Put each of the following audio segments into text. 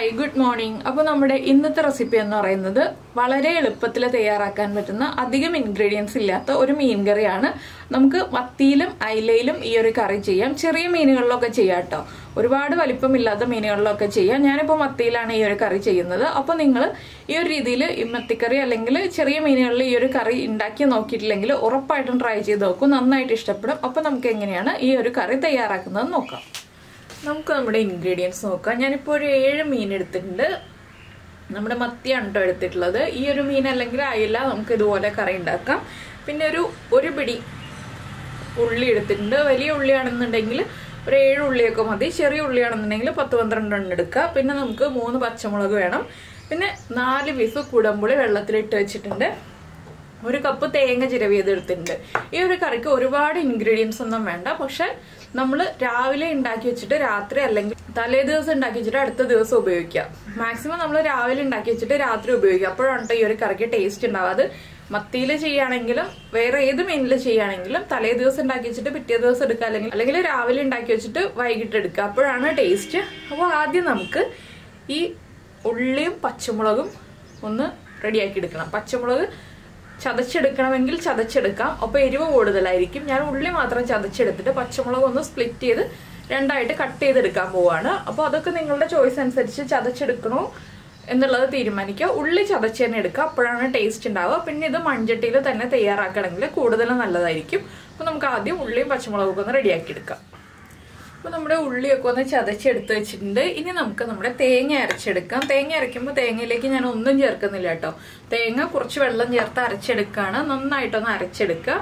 hi good morning അപ്പോൾ നമ്മുടെ ഇന്നത്തെ റെസിപ്പി എന്ന് പറയുന്നത് വളരെ എളുപ്പത്തിൽ തയ്യാറാക്കാൻ പറ്റുന്ന അധികം ഇൻഗ്രീഡിയൻസ് ഇല്ലാത്ത ഒരു മീൻ കറിയാണ് നമുക്ക് മത്തിയിലും അയിലയിലും ഈ ഒരു കറി ചെയ്യാം ചെറിയ മീനുകളിലൊക്കെ ചെയ്യാം കേട്ടോ ഒരുപാട് വലിപ്പമില്ലാത്ത മീനുകളിലൊക്കെ ചെയ്യാം ഞാനിപ്പോൾ മത്തിയിലാണ് ഈ ഒരു കറി ചെയ്യുന്നത് അപ്പോൾ നിങ്ങൾ ഈ ഒരു രീതിയിൽ ഈ മത്തിക്കറി അല്ലെങ്കിൽ ചെറിയ മീനുകളിൽ ഈ ഒരു കറി ഉണ്ടാക്കി നോക്കിയിട്ടില്ലെങ്കിൽ ഉറപ്പായിട്ടും ട്രൈ ചെയ്ത് നോക്കും നന്നായിട്ട് ഇഷ്ടപ്പെടും അപ്പോൾ നമുക്ക് എങ്ങനെയാണ് ഈ ഒരു കറി തയ്യാറാക്കുന്നത് നോക്കാം നമുക്ക് നമ്മുടെ ഇൻഗ്രീഡിയൻസ് നോക്കാം ഞാനിപ്പോൾ ഒരു ഏഴ് മീൻ എടുത്തിട്ടുണ്ട് നമ്മുടെ മത്തിയാണ് കേട്ടോ എടുത്തിട്ടുള്ളത് ഈ ഒരു മീൻ അല്ലെങ്കിൽ അയില നമുക്ക് ഇതുപോലെ കറി ഉണ്ടാക്കാം പിന്നെ ഒരു ഒരു പിടി ഉള്ളി എടുത്തിട്ടുണ്ട് വലിയ ഉള്ളിയാണെന്നുണ്ടെങ്കിൽ ഒരു ഏഴ് ഉള്ളിയൊക്കെ മതി ചെറിയ ഉള്ളിയാണെന്നുണ്ടെങ്കിൽ പത്ത് പന്ത്രണ്ട് എണ്ണം എടുക്കുക പിന്നെ നമുക്ക് മൂന്ന് പച്ചമുളക് വേണം പിന്നെ നാല് പീസ് കുടമ്പുളി വെള്ളത്തിലിട്ട് വെച്ചിട്ടുണ്ട് ഒരു കപ്പ് തേങ്ങ ചിരവിയത് എടുത്തിട്ടുണ്ട് ഈ ഒരു കറിക്ക് ഒരുപാട് ഇൻഗ്രീഡിയൻസ് ഒന്നും വേണ്ട പക്ഷെ നമ്മൾ രാവിലെ ഉണ്ടാക്കി വെച്ചിട്ട് രാത്രി അല്ലെങ്കിൽ തലേ ദിവസം ഉണ്ടാക്കി വെച്ചിട്ട് അടുത്ത ദിവസം ഉപയോഗിക്കുക മാക്സിമം നമ്മൾ രാവിലെ ഉണ്ടാക്കി വെച്ചിട്ട് രാത്രി ഉപയോഗിക്കുക അപ്പോഴാണ് ട്ടോ ഈ ഒരു കറിക്ക് ടേസ്റ്റ് ഉണ്ടാവുക അത് മത്തിയിൽ ചെയ്യുകയാണെങ്കിലും വേറെ ഏത് മീനിൽ ചെയ്യുകയാണെങ്കിലും തലേ ദിവസം ഉണ്ടാക്കി വെച്ചിട്ട് പിറ്റേ ദിവസം എടുക്കുക അല്ലെങ്കിൽ അല്ലെങ്കിൽ രാവിലെ ഉണ്ടാക്കി വെച്ചിട്ട് വൈകിട്ട് എടുക്കുക അപ്പോഴാണ് ടേസ്റ്റ് അപ്പോൾ ആദ്യം നമുക്ക് ഈ ഉള്ളിയും പച്ചമുളകും ഒന്ന് റെഡിയാക്കി എടുക്കണം പച്ചമുളക് ചതച്ചെടുക്കണമെങ്കിൽ ചതച്ചെടുക്കാം അപ്പോൾ എരിവ് കൂടുതലായിരിക്കും ഞാൻ ഉള്ളി മാത്രം ചതച്ചെടുത്തിട്ട് പച്ചമുളക് ഒന്ന് സ്പ്ലിറ്റ് ചെയ്ത് രണ്ടായിട്ട് കട്ട് ചെയ്തെടുക്കാൻ പോവാണ് അപ്പോൾ അതൊക്കെ നിങ്ങളുടെ ചോയ്സ് അനുസരിച്ച് ചതച്ചെടുക്കണോ എന്നുള്ളത് തീരുമാനിക്കുക ഉള്ളി ചതച്ച് തന്നെ എടുക്കുക അപ്പോഴാണ് ടേസ്റ്റ് ഉണ്ടാവുക പിന്നെ ഇത് മൺചട്ടിയിൽ തന്നെ തയ്യാറാക്കണമെങ്കിൽ കൂടുതൽ നല്ലതായിരിക്കും അപ്പോൾ നമുക്ക് ആദ്യം ഉള്ളിയും പച്ചമുളകൊക്കെ ഒന്ന് റെഡിയാക്കി എടുക്കാം അപ്പോൾ നമ്മുടെ ഉള്ളിയൊക്കെ ഒന്ന് ചതച്ചെടുത്ത് വെച്ചിട്ടുണ്ട് ഇനി നമുക്ക് നമ്മുടെ തേങ്ങ അരച്ചെടുക്കാം തേങ്ങ അരയ്ക്കുമ്പോൾ തേങ്ങയിലേക്ക് ഞാൻ ഒന്നും ചേർക്കുന്നില്ല കേട്ടോ തേങ്ങ കുറച്ച് വെള്ളം ചേർത്ത് അരച്ചെടുക്കുകയാണ് നന്നായിട്ടൊന്ന് അരച്ചെടുക്കുക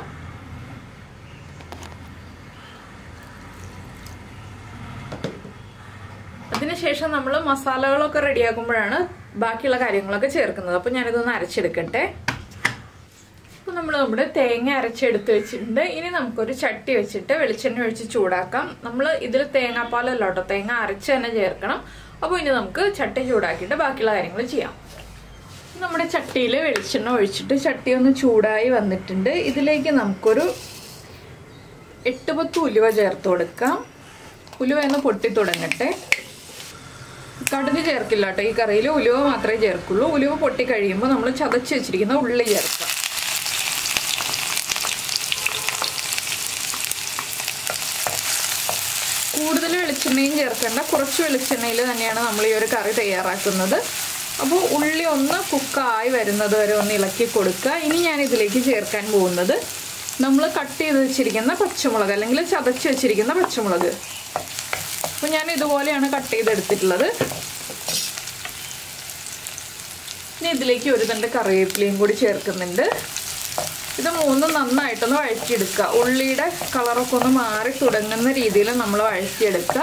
അതിനുശേഷം നമ്മൾ മസാലകളൊക്കെ റെഡിയാക്കുമ്പോഴാണ് ബാക്കിയുള്ള കാര്യങ്ങളൊക്കെ ചേർക്കുന്നത് അപ്പോൾ ഞാനിതൊന്ന് അരച്ചെടുക്കട്ടെ അപ്പോൾ നമ്മൾ നമ്മുടെ തേങ്ങ അരച്ചെടുത്ത് വെച്ചിട്ടുണ്ട് ഇനി നമുക്കൊരു ചട്ടി വെച്ചിട്ട് വെളിച്ചെണ്ണ ഒഴിച്ച് ചൂടാക്കാം നമ്മൾ ഇതിൽ തേങ്ങാപ്പാലല്ല കേട്ടോ തേങ്ങ അരച്ച് തന്നെ ചേർക്കണം അപ്പോൾ ഇനി നമുക്ക് ചട്ടി ചൂടാക്കിയിട്ട് ബാക്കിയുള്ള കാര്യങ്ങൾ ചെയ്യാം നമ്മുടെ ചട്ടിയിൽ വെളിച്ചെണ്ണ ഒഴിച്ചിട്ട് ചട്ടി ഒന്ന് ചൂടായി വന്നിട്ടുണ്ട് ഇതിലേക്ക് നമുക്കൊരു എട്ട് പത്ത് ഉലുവ ചേർത്ത് കൊടുക്കാം ഉലുവ ഒന്ന് പൊട്ടി തുടങ്ങട്ടെ കടുക് ചേർക്കില്ല കേട്ടോ ഈ കറിയിൽ ഉലുവ മാത്രമേ ചേർക്കുള്ളൂ ഉലുവ പൊട്ടി കഴിയുമ്പോൾ നമ്മൾ ചതച്ച് വെച്ചിരിക്കുന്ന ഉള്ളി ചേർക്കാം കൂടുതൽ വെളിച്ചെണ്ണയും ചേർക്കേണ്ട കുറച്ച് വെളിച്ചെണ്ണയിൽ തന്നെയാണ് നമ്മൾ ഈ ഒരു കറി തയ്യാറാക്കുന്നത് അപ്പോൾ ഉള്ളി ഒന്ന് കുക്കായി വരുന്നത് വരെ ഒന്ന് ഇളക്കി കൊടുക്കുക ഇനി ഞാൻ ഇതിലേക്ക് ചേർക്കാൻ പോകുന്നത് നമ്മൾ കട്ട് ചെയ്ത് വെച്ചിരിക്കുന്ന പച്ചമുളക് അല്ലെങ്കിൽ ചതച്ച് വെച്ചിരിക്കുന്ന പച്ചമുളക് അപ്പോൾ ഞാൻ ഇതുപോലെയാണ് കട്ട് ചെയ്തെടുത്തിട്ടുള്ളത് ഇനി ഇതിലേക്ക് ഒരു തണ്ട് കറിവേപ്പിലയും കൂടി ചേർക്കുന്നുണ്ട് ഇത് മൂന്നും നന്നായിട്ടൊന്ന് വഴറ്റിയെടുക്കുക ഉള്ളിയുടെ കളറൊക്കെ ഒന്ന് മാറി തുടങ്ങുന്ന രീതിയിൽ നമ്മൾ വഴറ്റിയെടുക്കുക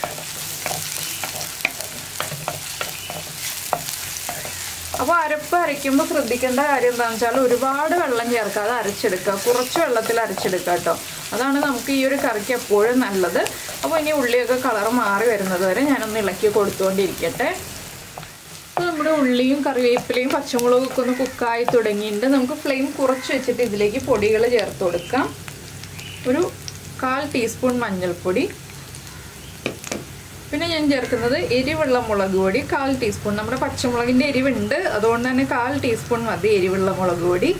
അപ്പോൾ അരപ്പ് അരയ്ക്കുമ്പോൾ ശ്രദ്ധിക്കേണ്ട കാര്യം എന്താണെന്ന് വെച്ചാൽ ഒരുപാട് വെള്ളം ചേർക്കാതെ അരച്ചെടുക്കുക കുറച്ച് വെള്ളത്തിൽ അരച്ചെടുക്കുക കേട്ടോ അതാണ് നമുക്ക് ഈ ഒരു കറിക്ക് എപ്പോഴും നല്ലത് അപ്പോൾ ഇനി ഉള്ളിയൊക്കെ കളർ മാറി വരുന്നത് വരെ ഞാനൊന്ന് ഇളക്കി കൊടുത്തുകൊണ്ടിരിക്കട്ടെ അപ്പോൾ നമ്മുടെ ഉള്ളിയും കറിവേപ്പിലയും പച്ചമുളകും ഒക്കെ ഒന്ന് കുക്കായി തുടങ്ങിയിട്ടുണ്ട് നമുക്ക് ഫ്ലെയിം കുറച്ച് വെച്ചിട്ട് ഇതിലേക്ക് പൊടികൾ ചേർത്ത് കൊടുക്കാം ഒരു കാൽ ടീസ്പൂൺ മഞ്ഞൾപ്പൊടി പിന്നെ ഞാൻ ചേർക്കുന്നത് എരിവുള്ള മുളക് പൊടി കാൽ ടീസ്പൂൺ നമ്മുടെ പച്ചമുളകിൻ്റെ എരിവുണ്ട് അതുകൊണ്ട് തന്നെ കാൽ ടീസ്പൂൺ മതി എരിവുള്ള മുളക് പൊടി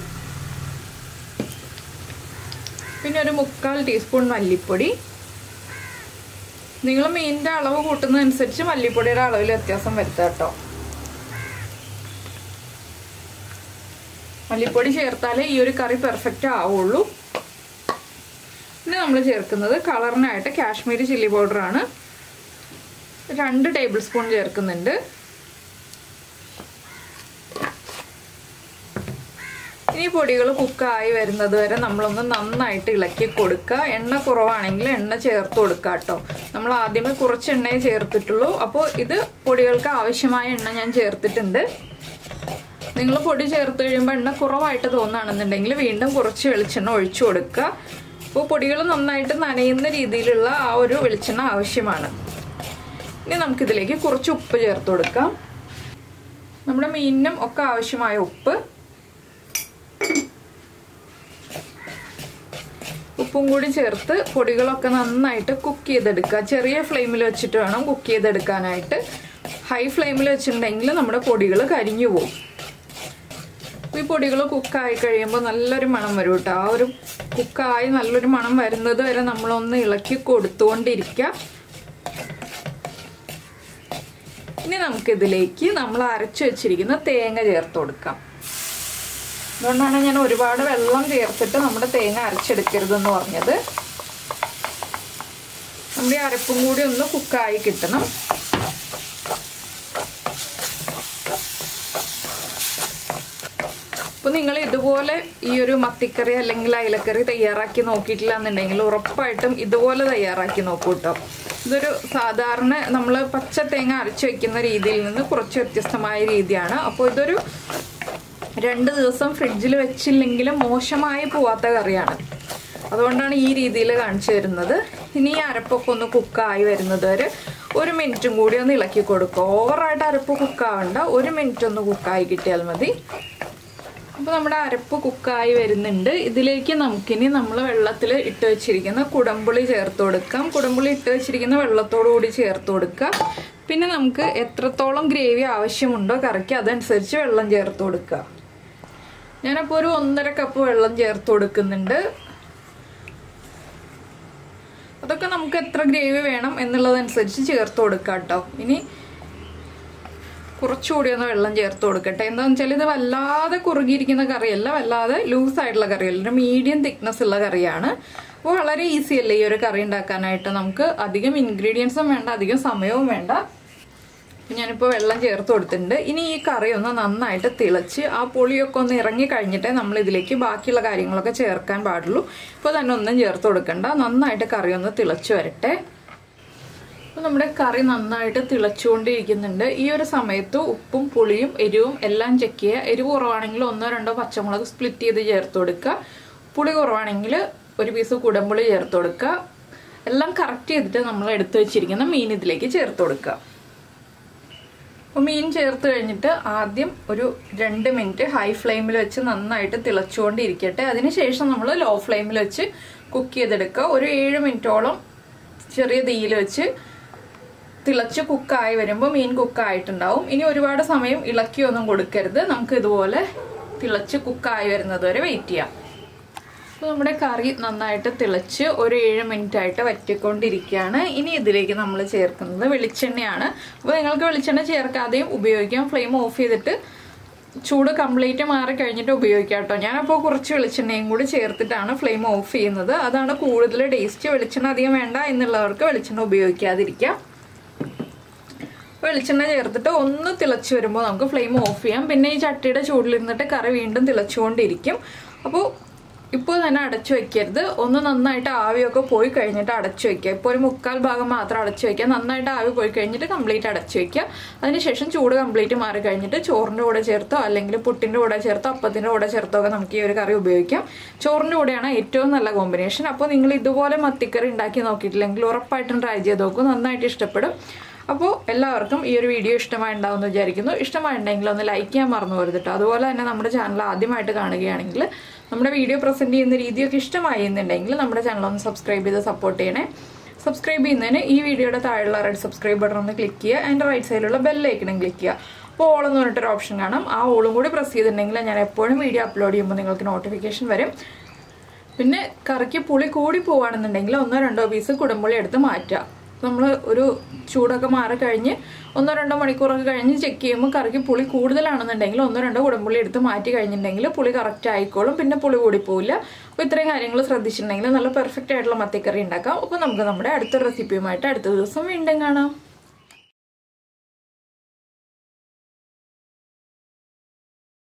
പിന്നെ ഒരു മുക്കാൽ ടീസ്പൂൺ മല്ലിപ്പൊടി നിങ്ങൾ മീനിൻ്റെ അളവ് കൂട്ടുന്നതനുസരിച്ച് മല്ലിപ്പൊടിയുടെ അളവിൽ വ്യത്യാസം വരുത്തുക കേട്ടോ മല്ലിപ്പൊടി ചേർത്താലേ ഈ ഒരു കറി പെർഫെക്റ്റ് ആവുള്ളൂ പിന്നെ നമ്മൾ ചേർക്കുന്നത് കളറിനായിട്ട് കാശ്മീരി ചില്ലി പൗഡറാണ് രണ്ട് ടേബിൾ സ്പൂൺ ചേർക്കുന്നുണ്ട് ഇനി പൊടികൾ കുക്കായി വരുന്നത് വരെ നമ്മളൊന്ന് നന്നായിട്ട് ഇളക്കി കൊടുക്കുക എണ്ണ കുറവാണെങ്കിൽ എണ്ണ ചേർത്ത് കൊടുക്കുക കേട്ടോ നമ്മൾ ആദ്യമേ കുറച്ച് എണ്ണയെ ചേർത്തിട്ടുള്ളൂ അപ്പോൾ ഇത് പൊടികൾക്ക് ആവശ്യമായ എണ്ണ ഞാൻ ചേർത്തിട്ടുണ്ട് നിങ്ങൾ പൊടി ചേർത്ത് കഴിയുമ്പോൾ എണ്ണ കുറവായിട്ട് തോന്നുകയാണെന്നുണ്ടെങ്കിൽ വീണ്ടും കുറച്ച് വെളിച്ചെണ്ണ ഒഴിച്ചു കൊടുക്കുക അപ്പോൾ പൊടികൾ നന്നായിട്ട് നനയുന്ന രീതിയിലുള്ള ആ ഒരു വെളിച്ചെണ്ണ ആവശ്യമാണ് ഇനി നമുക്കിതിലേക്ക് കുറച്ച് ഉപ്പ് ചേർത്ത് കൊടുക്കാം നമ്മുടെ മീനിനും ഒക്കെ ആവശ്യമായ ഉപ്പ് ഉപ്പും കൂടി ചേർത്ത് പൊടികളൊക്കെ നന്നായിട്ട് കുക്ക് ചെയ്തെടുക്കുക ചെറിയ ഫ്ലെയിമിൽ വെച്ചിട്ട് വേണം കുക്ക് ചെയ്തെടുക്കാനായിട്ട് ഹൈ ഫ്ലെയിമിൽ വെച്ചിട്ടുണ്ടെങ്കിൽ നമ്മുടെ പൊടികൾ കരിഞ്ഞു പോകും ഈ പൊടികൾ കുക്കായി കഴിയുമ്പോൾ നല്ലൊരു മണം വരും കേട്ടോ ആ ഒരു കുക്കായി നല്ലൊരു മണം വരുന്നത് വരെ നമ്മളൊന്ന് ഇളക്കി കൊടുത്തുകൊണ്ടിരിക്കുക ഇനി നമുക്കിതിലേക്ക് നമ്മൾ അരച്ചു വെച്ചിരിക്കുന്ന തേങ്ങ ചേർത്ത് കൊടുക്കാം അതുകൊണ്ടാണ് ഞാൻ ഒരുപാട് വെള്ളം ചേർത്തിട്ട് നമ്മുടെ തേങ്ങ അരച്ചെടുക്കരുതെന്ന് പറഞ്ഞത് നമ്മുടെ അരപ്പും കൂടി ഒന്ന് കുക്കായി കിട്ടണം അപ്പോൾ നിങ്ങൾ ഇതുപോലെ ഈ ഒരു മത്തിക്കറി അല്ലെങ്കിൽ അയലക്കറി തയ്യാറാക്കി നോക്കിയിട്ടില്ല എന്നുണ്ടെങ്കിൽ ഉറപ്പായിട്ടും ഇതുപോലെ തയ്യാറാക്കി നോക്കൂ കേട്ടോ ഇതൊരു സാധാരണ നമ്മൾ പച്ച തേങ്ങ അരച്ചു വെക്കുന്ന രീതിയിൽ നിന്ന് കുറച്ച് വ്യത്യസ്തമായ രീതിയാണ് അപ്പോൾ ഇതൊരു രണ്ട് ദിവസം ഫ്രിഡ്ജിൽ വെച്ചില്ലെങ്കിലും മോശമായി പോവാത്ത കറിയാണ് അതുകൊണ്ടാണ് ഈ രീതിയിൽ കാണിച്ചു തരുന്നത് ഇനി ഈ അരപ്പൊക്കെ ഒന്ന് കുക്കായി വരുന്നത് വരെ ഒരു മിനിറ്റും കൂടി ഒന്ന് ഇളക്കി കൊടുക്കുക ഓവറായിട്ട് അരപ്പ് കുക്കാവണ്ട ഒരു മിനിറ്റ് ഒന്ന് കുക്കായി കിട്ടിയാൽ മതി അപ്പോൾ നമ്മുടെ അരപ്പ് കുക്കായി വരുന്നുണ്ട് ഇതിലേക്ക് നമുക്കിനി നമ്മൾ വെള്ളത്തിൽ ഇട്ട് വെച്ചിരിക്കുന്ന കുടംപുളി ചേർത്ത് കൊടുക്കാം കുടംപുളി ഇട്ട് വെച്ചിരിക്കുന്ന വെള്ളത്തോടു കൂടി ചേർത്ത് കൊടുക്കുക പിന്നെ നമുക്ക് എത്രത്തോളം ഗ്രേവി ആവശ്യമുണ്ടോ കറിക്ക് അതനുസരിച്ച് വെള്ളം ചേർത്ത് കൊടുക്കുക ഞാനപ്പോൾ ഒരു ഒന്നര കപ്പ് വെള്ളം ചേർത്ത് കൊടുക്കുന്നുണ്ട് അതൊക്കെ നമുക്ക് എത്ര ഗ്രേവി വേണം എന്നുള്ളതനുസരിച്ച് ചേർത്ത് കൊടുക്കാം കേട്ടോ ഇനി കുറച്ചുകൂടി ഒന്ന് വെള്ളം ചേർത്ത് കൊടുക്കട്ടെ എന്താണെന്ന് വെച്ചാൽ ഇത് വല്ലാതെ കുറുകിയിരിക്കുന്ന കറിയല്ല വല്ലാതെ ലൂസ് ആയിട്ടുള്ള കറിയല്ല ഒരു മീഡിയം തിക്നെസ് ഉള്ള കറിയാണ് അപ്പോൾ വളരെ ഈസി അല്ലേ ഈ ഒരു കറി ഉണ്ടാക്കാനായിട്ട് നമുക്ക് അധികം ഇൻഗ്രീഡിയൻസും വേണ്ട അധികം സമയവും വേണ്ട ഞാനിപ്പോൾ വെള്ളം ചേർത്ത് കൊടുത്തിട്ടുണ്ട് ഇനി ഈ കറി ഒന്ന് നന്നായിട്ട് തിളച്ച് ആ പുളിയൊക്കെ ഒന്ന് ഇറങ്ങി കഴിഞ്ഞിട്ടേ നമ്മൾ ഇതിലേക്ക് ബാക്കിയുള്ള കാര്യങ്ങളൊക്കെ ചേർക്കാൻ പാടുള്ളൂ ഇപ്പോൾ തന്നെ ഒന്നും ചേർത്ത് കൊടുക്കണ്ട നന്നായിട്ട് കറി ഒന്ന് തിളച്ച് വരട്ടെ അപ്പോൾ നമ്മുടെ കറി നന്നായിട്ട് തിളച്ചുകൊണ്ടിരിക്കുന്നുണ്ട് ഈ ഒരു സമയത്ത് ഉപ്പും പുളിയും എരിവും എല്ലാം ചെക്ക് ചെയ്യുക എരിവ് കുറവാണെങ്കിൽ ഒന്നോ രണ്ടോ പച്ചമുളക് സ്പ്ലിറ്റ് ചെയ്ത് ചേർത്ത് കൊടുക്കുക പുളി കുറവാണെങ്കിൽ ഒരു പീസ് കുടംപുളി ചേർത്ത് കൊടുക്കുക എല്ലാം കറക്റ്റ് ചെയ്തിട്ട് നമ്മൾ എടുത്തു വെച്ചിരിക്കുന്ന മീൻ ഇതിലേക്ക് ചേർത്ത് കൊടുക്കുക അപ്പോൾ മീൻ ചേർത്ത് കഴിഞ്ഞിട്ട് ആദ്യം ഒരു രണ്ട് മിനിറ്റ് ഹൈ ഫ്ലെയിമിൽ വെച്ച് നന്നായിട്ട് തിളച്ചുകൊണ്ടിരിക്കട്ടെ അതിനുശേഷം നമ്മൾ ലോ ഫ്ലെയിമിൽ വെച്ച് കുക്ക് ചെയ്തെടുക്കുക ഒരു ഏഴ് മിനിറ്റോളം ചെറിയ തീയിൽ വെച്ച് തിളച്ച് കുക്കായി വരുമ്പോൾ മീൻ കുക്കായിട്ടുണ്ടാവും ഇനി ഒരുപാട് സമയം ഇളക്കിയൊന്നും കൊടുക്കരുത് നമുക്ക് ഇതുപോലെ തിളച്ച് കുക്കായി വരുന്നത് വരെ വെയിറ്റ് ചെയ്യാം അപ്പോൾ നമ്മുടെ കറി നന്നായിട്ട് തിളച്ച് ഒരു ഏഴ് മിനിറ്റ് ആയിട്ട് വറ്റിക്കൊണ്ടിരിക്കുകയാണ് ഇനി ഇതിലേക്ക് നമ്മൾ ചേർക്കുന്നത് വെളിച്ചെണ്ണയാണ് അപ്പോൾ നിങ്ങൾക്ക് വെളിച്ചെണ്ണ ചേർക്കാതെയും ഉപയോഗിക്കാം ഫ്ലെയിം ഓഫ് ചെയ്തിട്ട് ചൂട് കംപ്ലീറ്റ് മാറി കഴിഞ്ഞിട്ട് ഉപയോഗിക്കാം കേട്ടോ ഞാനപ്പോൾ കുറച്ച് വെളിച്ചെണ്ണയും കൂടി ചേർത്തിട്ടാണ് ഫ്ലെയിം ഓഫ് ചെയ്യുന്നത് അതാണ് കൂടുതൽ ടേസ്റ്റ് വെളിച്ചെണ്ണ അധികം വേണ്ട എന്നുള്ളവർക്ക് വെളിച്ചെണ്ണ ഉപയോഗിക്കാതിരിക്കാം വെളിച്ചെണ്ണ ചേർത്തിട്ട് ഒന്ന് തിളച്ച് വരുമ്പോൾ നമുക്ക് ഫ്ലെയിം ഓഫ് ചെയ്യാം പിന്നെ ഈ ചട്ടിയുടെ ചൂടിലിരുന്നിട്ട് കറി വീണ്ടും തിളച്ചുകൊണ്ടിരിക്കും അപ്പോൾ ഇപ്പോൾ തന്നെ അടച്ചു വെക്കരുത് ഒന്ന് നന്നായിട്ട് ആവിയൊക്കെ പോയി കഴിഞ്ഞിട്ട് അടച്ചു വെക്കുക ഇപ്പോൾ ഒരു മുക്കാൽ ഭാഗം മാത്രം അടച്ചു വെക്കുക നന്നായിട്ട് ആവി പോയി കഴിഞ്ഞിട്ട് കംപ്ലീറ്റ് അടച്ചു വെക്കുക അതിനുശേഷം ചൂട് കംപ്ലീറ്റ് മാറി കഴിഞ്ഞിട്ട് ചോറിൻ്റെ കൂടെ ചേർത്തോ അല്ലെങ്കിൽ പുട്ടിൻ്റെ കൂടെ ചേർത്തോ അപ്പത്തിൻ്റെ കൂടെ ചേർത്തോ ഒക്കെ നമുക്ക് ഈ ഒരു കറി ഉപയോഗിക്കാം ചോറിൻ്റെ കൂടെയാണ് ഏറ്റവും നല്ല കോമ്പിനേഷൻ അപ്പോൾ നിങ്ങൾ ഇതുപോലെ മത്തിക്കറി ഉണ്ടാക്കി നോക്കിയിട്ടില്ലെങ്കിൽ ഉറപ്പായിട്ടും ട്രൈ ചെയ്ത് നോക്കൂ നന്നായിട്ട് ഇഷ്ടപ്പെടും അപ്പോൾ എല്ലാവർക്കും ഈ ഒരു വീഡിയോ ഇഷ്ടമായിട്ടുണ്ടാവുമെന്ന് വിചാരിക്കുന്നു ഇഷ്ടമായിട്ടുണ്ടെങ്കിൽ ഒന്ന് ലൈക്ക് ചെയ്യാൻ മറന്നു പോരുത് കേട്ടോ അതുപോലെ തന്നെ നമ്മുടെ ചാനൽ ആദ്യമായിട്ട് കാണുകയാണെങ്കിൽ നമ്മുടെ വീഡിയോ പ്രസൻറ്റ് ചെയ്യുന്ന രീതിയൊക്കെ ഇഷ്ടമായി എന്നുണ്ടെങ്കിൽ നമ്മുടെ ചാനൽ ഒന്ന് സബ്സ്ക്രൈബ് ചെയ്ത് സപ്പോർട്ട് ചെയ്യണേ സബ്സ്ക്രൈബ് ചെയ്യുന്നതിന് ഈ വീഡിയോയുടെ താഴെയുള്ള റെഡ് സബ്സ്ക്രൈബ് ബട്ടൺ ഒന്ന് ക്ലിക്ക് ചെയ്യുക അതിൻ്റെ റൈറ്റ് സൈഡിലുള്ള ബെല്ലൈക്കണം ക്ലിക്ക് ചെയ്യുക അപ്പോൾ ഓൾ എന്ന് പറഞ്ഞിട്ടൊരു ഓപ്ഷൻ കാണാം ആ ഓളും കൂടി പ്രസ് ചെയ്തിട്ടുണ്ടെങ്കിൽ ഞാൻ എപ്പോഴും വീഡിയോ അപ്ലോഡ് ചെയ്യുമ്പോൾ നിങ്ങൾക്ക് നോട്ടിഫിക്കേഷൻ വരും പിന്നെ കറിക്ക് പുളി കൂടി പോവുകയാണെന്നുണ്ടെങ്കിൽ ഒന്നോ രണ്ടോ പീസ് കുടംപുളി എടുത്ത് മാറ്റുക നമ്മൾ ഒരു ചൂടൊക്കെ മാറി കഴിഞ്ഞ് ഒന്നോ രണ്ടോ മണിക്കൂറൊക്കെ കഴിഞ്ഞ് ചെക്ക് ചെയ്യുമ്പോൾ കറിക്ക് പുളി കൂടുതലാണെന്നുണ്ടെങ്കിൽ ഒന്നോ രണ്ടോ കുടംപുളി എടുത്ത് മാറ്റി കഴിഞ്ഞിട്ടുണ്ടെങ്കിൽ പുളി കറക്റ്റ് ആയിക്കോളും പിന്നെ പുളി കൂടി പോവില്ല അപ്പോൾ ഇത്രയും കാര്യങ്ങൾ ശ്രദ്ധിച്ചിട്ടുണ്ടെങ്കിൽ നല്ല പെർഫെക്റ്റ് ആയിട്ടുള്ള മത്തിക്കറി ഉണ്ടാക്കാം അപ്പോൾ നമുക്ക് നമ്മുടെ അടുത്ത റെസിപ്പിയുമായിട്ട് അടുത്ത ദിവസം വീണ്ടും കാണാം